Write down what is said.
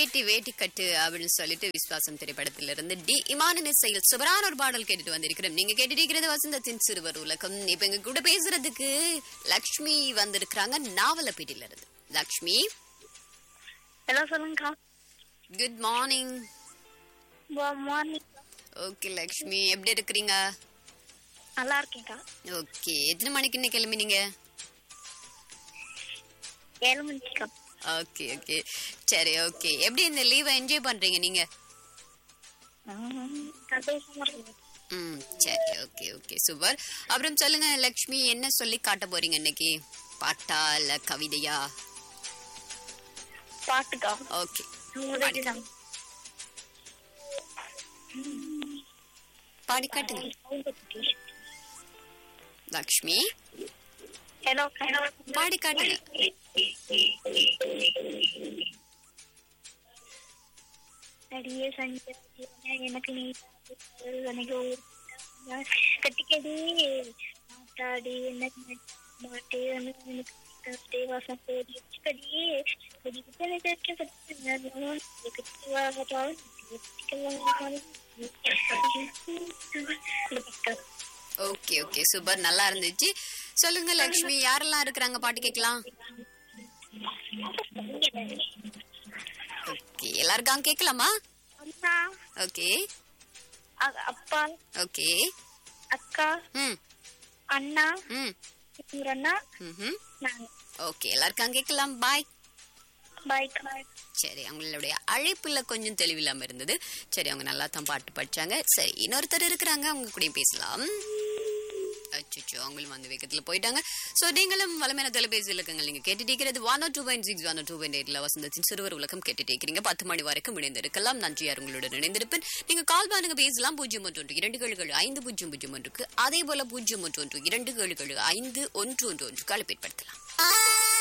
வேட்டி வேட்டி கட்டு அப்படின்னு சொல்லிட்டு விஸ்வாசம் திரைப்படத்துல இருந்து டி இமானின் இசையில் சுவரான ஒரு பாடல் கேட்டுட்டு வந்திருக்கிறோம் நீங்க கேட்டுட்டு இருக்கிறது வசந்தத்தின் சிறுவர் உலகம் இப்ப எங்க கூட பேசுறதுக்கு லக்ஷ்மி வந்திருக்கிறாங்க நாவலப்பேட்டில இருந்து லக்ஷ்மி ஹலோ சொல்லுங்கக்கா good morning morning okay Lakshmi எப்படி இருக்கிறீங்க நல்லா இருக்கேன்க்கா ஓகே எத்தனை மணிக்கு இன்னைக்கு கிளம்பினீங்க ஏழு மணிக்கா ஓகே ஓகே சரி ஓகே எப்படி இந்த லீவை என்ஜாய் பண்றீங்க நீங்க சந்தோஷமா இருக்கு ம் சரி ஓகே ஓகே சூப்பர் அப்புறம் சொல்லுங்க லக்ஷ்மி என்ன சொல்லி காட்ட போறீங்க இன்னைக்கு பாட்டா இல்ல கவிதையா பாட்டுக்கா ஓகே உங்களுக்கு தான். பாடி காட்டுங்க லக்ஷ்மி ஹலோ ஹலோ பாடி காட்டுங்க அடியே சஞ்சய் எனக்கு நீ எனக்கு ஒரு கட்டிக்கடி மாட்டாடி எனக்கு மாட்டே எனக்கு கட்டே வாசம் போடி கடி கடி கிட்ட கேட்க கட்டி வாங்க ஓகே ஓகே சூப்பர் நல்லா இருந்துச்சு சொல்லுங்க லக்ஷ்மி யாரெல்லாம் இருக்கிறாங்க பாட்டு கேட்கலாம் ஓகே எல்லாருக்கும் கேட்கலாமா அம்மா ஓகே அ- அப்பா ஓகே அக்கா ம் அண்ணா ம் ஒரு அண்ணா ம் நான் ஓகே எல்லாருக்கும் கேட்கலாம் பாய் பாய் பாய் சரி அவங்களுடைய அழைப்புல கொஞ்சம் தெளிவில்லாம இருந்தது சரி அவங்க நல்லா தான் பாட்டு படிச்சாங்க சரி இன்னொருத்தர் இருக்கிறாங்க அவங்க கூடயும் பேசலாம் அச்சோ அவங்களும் வந்து வேகத்துல போயிட்டாங்க சோ நீங்களும் வளமையான தொலைபேசி இலக்கங்கள் நீங்க கேட்டுட்டு இருக்கிறது one two point six one two point எயிட்ல வசந்தத்தின் சிறுவர் உலகம் கேட்டுட்டு இருக்கிறீங்க பத்து மணி வரைக்கும் இணைந்திருக்கலாம் நன்றியார் உங்களுடன் இணைந்திருப்பேன் நீங்க கால் பண்ணுங்க பேசலாம் பூஜ்ஜியம் ஒன்று ஒன்று இரண்டு ஏழு ஏழு ஐந்து பூஜ்ஜியம் பூஜ்ஜியம் ஒன்றுக்கு அதே போல பூஜ்ஜியம் ஒன்று ஒன்று இரண்டு ஏழு ஏழு ஐந்து ஒன்று ஒன்று ஒன்று அழைப்பேற்படுத்தலாம்